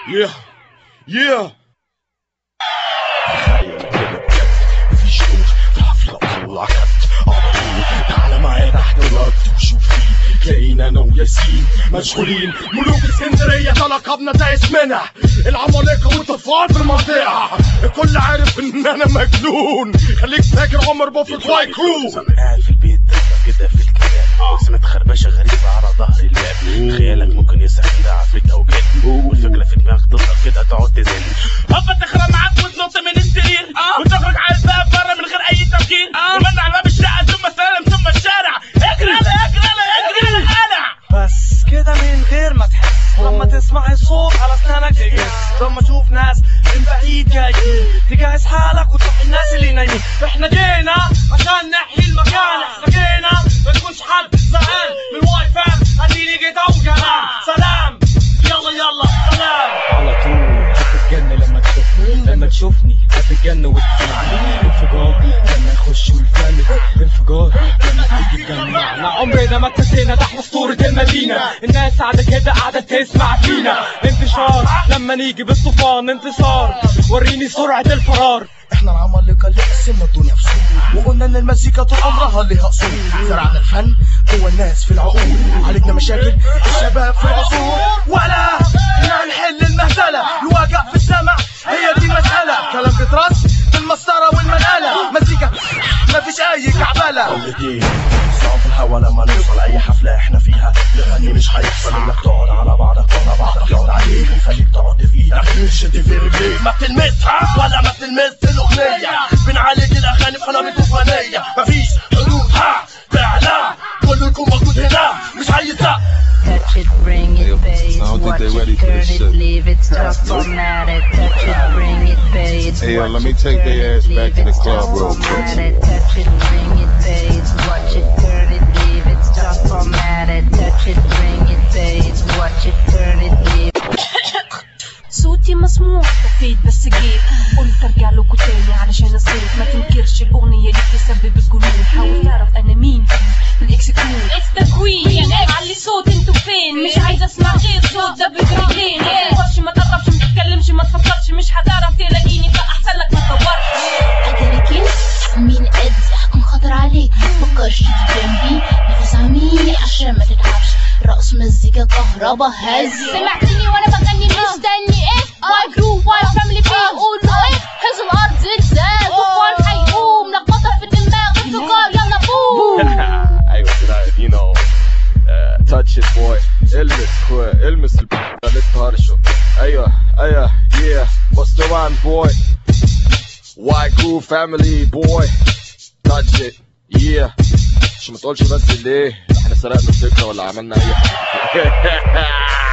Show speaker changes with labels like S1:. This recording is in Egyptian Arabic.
S1: Yeah, yeah.
S2: مفيش خوف في حفلة أطلع كبت أعطيني تعالى معايا تحت الأرض وشوف فيه تلاقينا أنا وياسين مشغولين ملوك اسكندرية تلقبنا ده اسمنا العمالقة والطفال في المنطقة الكل عارف إن أنا مجنون خليك فاكر عمر بوفيت واي كرو
S3: انا قاعد في البيت كده في الكلام سمعت خربشه غريبه على ظهر الباب خيالك ممكن يسرح كده عفريت او جن والفكره في دماغك تفضل كده تقعد تزن
S4: هوبا تخرب معاك وتنط من السرير وتخرج على الباب بره من غير اي تفكير ومن على باب الشقه ثم السلم ثم الشارع اجري انا اجري انا اجري انا انا
S5: بس كده من غير ما تحس لما تسمع الصوت على اسنانك تجس لما تشوف ناس من بعيد جايين تجهز حالك وتروح الناس اللي نايمين احنا جينا عشان نحيي المكان احنا جينا ما تكونش حد زهقان من الواي فام اديني جيت او كمان سلام يلا يلا سلام
S6: على طول هتتجن لما تشوفني لما تشوفني هتتجن وتجنن انفجار لما يخش والفن انفجار لما تيجي تجمعنا عمرنا ما ابتدينا ده احنا اسطورة المدينة الناس قاعدة كده قاعدة تسمع فينا انتشار لما نيجي بالطوفان انتصار وريني سرعة الفرار
S2: احنا العمالقة اللي قسمنا الدنيا فصول وقلنا ان المزيكا طول عمرها ليها اصول زرعنا الفن جوه الناس في العقول عالجنا مشاكل الشباب في العصور ولا احنا هنحل المهزلة الواقع في السمع هي دي المسألة كلام بيترص بالمسطرة والمنقلة مزيكا مفيش اي كعبلة صعب في الهوا لما نوصل اي حفلة احنا فيها نغني مش هيحصل انك تقعد على بعضك وانا بعضك يقعد عليك يخليك تقعد في ايدك شد في رجليك ما بتلمسها ولا ما بتلمس الاغنية بنعالج الاغاني بقنابل طوفانية مفيش حدود ها تعالى كلكم موجود هنا مش هيتسق
S7: Touch it, bring it, pay it, watch it, turn it, leave it, stop, format it. Touch it, bring it, pay it,
S8: Hey, yo,
S7: watch
S8: let me
S7: it,
S8: take
S7: turn
S8: their
S7: it,
S8: ass back
S7: leave
S8: to
S7: it,
S8: the
S7: stop,
S8: club real quick.
S7: format it. Touch it, bring it, pay it, watch it, turn it, leave it, stop, format it. Touch it, bring it, pay it, watch it, turn it, leave
S9: صوتي مسموع طفيت بس جيت قلت ارجع لكم تاني علشان اصير ما تنكرش الاغنيه دي بتسبب الجنون حاول تعرف انا مين الاكسكيوت
S10: It's the queen يا ناس علي صوت انتوا فين مش عايزه اسمع غير صوت ده برجلين ما تفكرش ما تقربش ما تتكلمش ما تفكرش مش هتعرف تلاقيني فاحسن لك ما تدورش
S11: أكلكين مين قد هكون خطر عليك متفكرش تيجي جنبي نفس عميق عشان ما تتعبش رقص مزيكا كهربا هز
S10: سمعتني وانا بغني مستني ايه واي جروب واي فاميلي بيقولوا ايه هز الارض زلزال طوفان هيقوم لخبطه في الدماغ انفجار يلا بوم
S1: ايوه كده you know uh, touch it boy المس كوي المس البتاع تهرشوا ايوه ايوه yeah what's the one boy why crew family boy touch it yeah مش ما تقولش بس ليه احنا سرقنا الفكره ولا عملنا اي حاجه